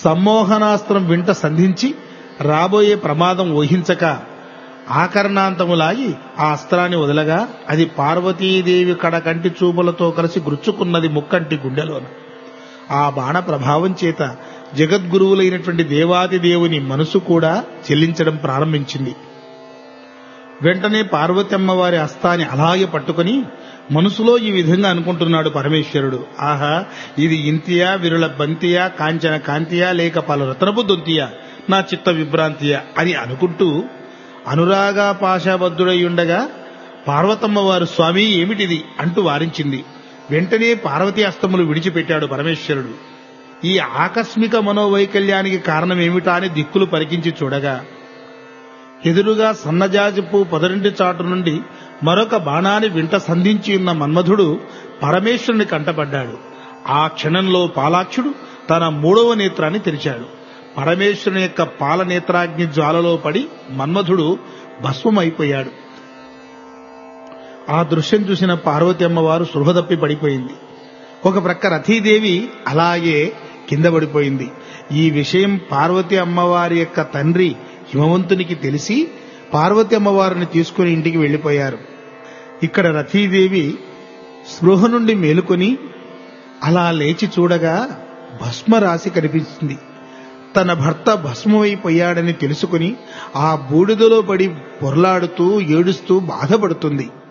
సమ్మోహనాస్త్రం వింట సంధించి రాబోయే ప్రమాదం ఊహించక ఆకర్ణాంతములాగి ఆ అస్త్రాన్ని వదలగా అది పార్వతీదేవి కడ కంటి చూపులతో కలిసి గుచ్చుకున్నది ముక్కంటి గుండెలోన ఆ బాణ ప్రభావం చేత జగద్గురువులైనటువంటి దేవాది దేవుని మనసు కూడా చెల్లించడం ప్రారంభించింది వెంటనే పార్వతి అమ్మవారి హస్తాన్ని అలాగే పట్టుకుని మనసులో ఈ విధంగా అనుకుంటున్నాడు పరమేశ్వరుడు ఆహా ఇది ఇంతియా విరుల బంతియా కాంచన కాంతియా లేక పలు రతనపు దొంతియా నా చిత్త విభ్రాంతియా అని అనుకుంటూ అనురాగా పాశాబద్ధుడై ఉండగా పార్వతమ్మ వారు స్వామి ఏమిటిది అంటూ వారించింది వెంటనే పార్వతీ అస్తములు విడిచిపెట్టాడు పరమేశ్వరుడు ఈ ఆకస్మిక మనోవైకల్యానికి కారణం ఏమిటా అని దిక్కులు పరికించి చూడగా ఎదురుగా సన్నజాజిపు పొదరింటి చాటు నుండి మరొక బాణాన్ని వింట సంధించి ఉన్న మన్మధుడు పరమేశ్వరుని కంటపడ్డాడు ఆ క్షణంలో పాలాక్షుడు తన మూడవ నేత్రాన్ని తెరిచాడు పరమేశ్వరుని యొక్క పాలనేత్రాగ్ని జ్వాలలో పడి మన్మధుడు భస్మమైపోయాడు ఆ దృశ్యం చూసిన పార్వతి అమ్మవారు సృహదప్పి పడిపోయింది ఒక ప్రక్క రథీదేవి అలాగే కింద పడిపోయింది ఈ విషయం పార్వతి అమ్మవారి యొక్క తండ్రి హిమవంతునికి తెలిసి పార్వతి అమ్మవారిని తీసుకుని ఇంటికి వెళ్లిపోయారు ఇక్కడ రథీదేవి స్పృహ నుండి మేలుకొని అలా లేచి చూడగా భస్మరాశి కనిపించింది తన భర్త భస్మమైపోయాడని తెలుసుకుని ఆ బూడిదలో పడి పొర్లాడుతూ ఏడుస్తూ బాధపడుతుంది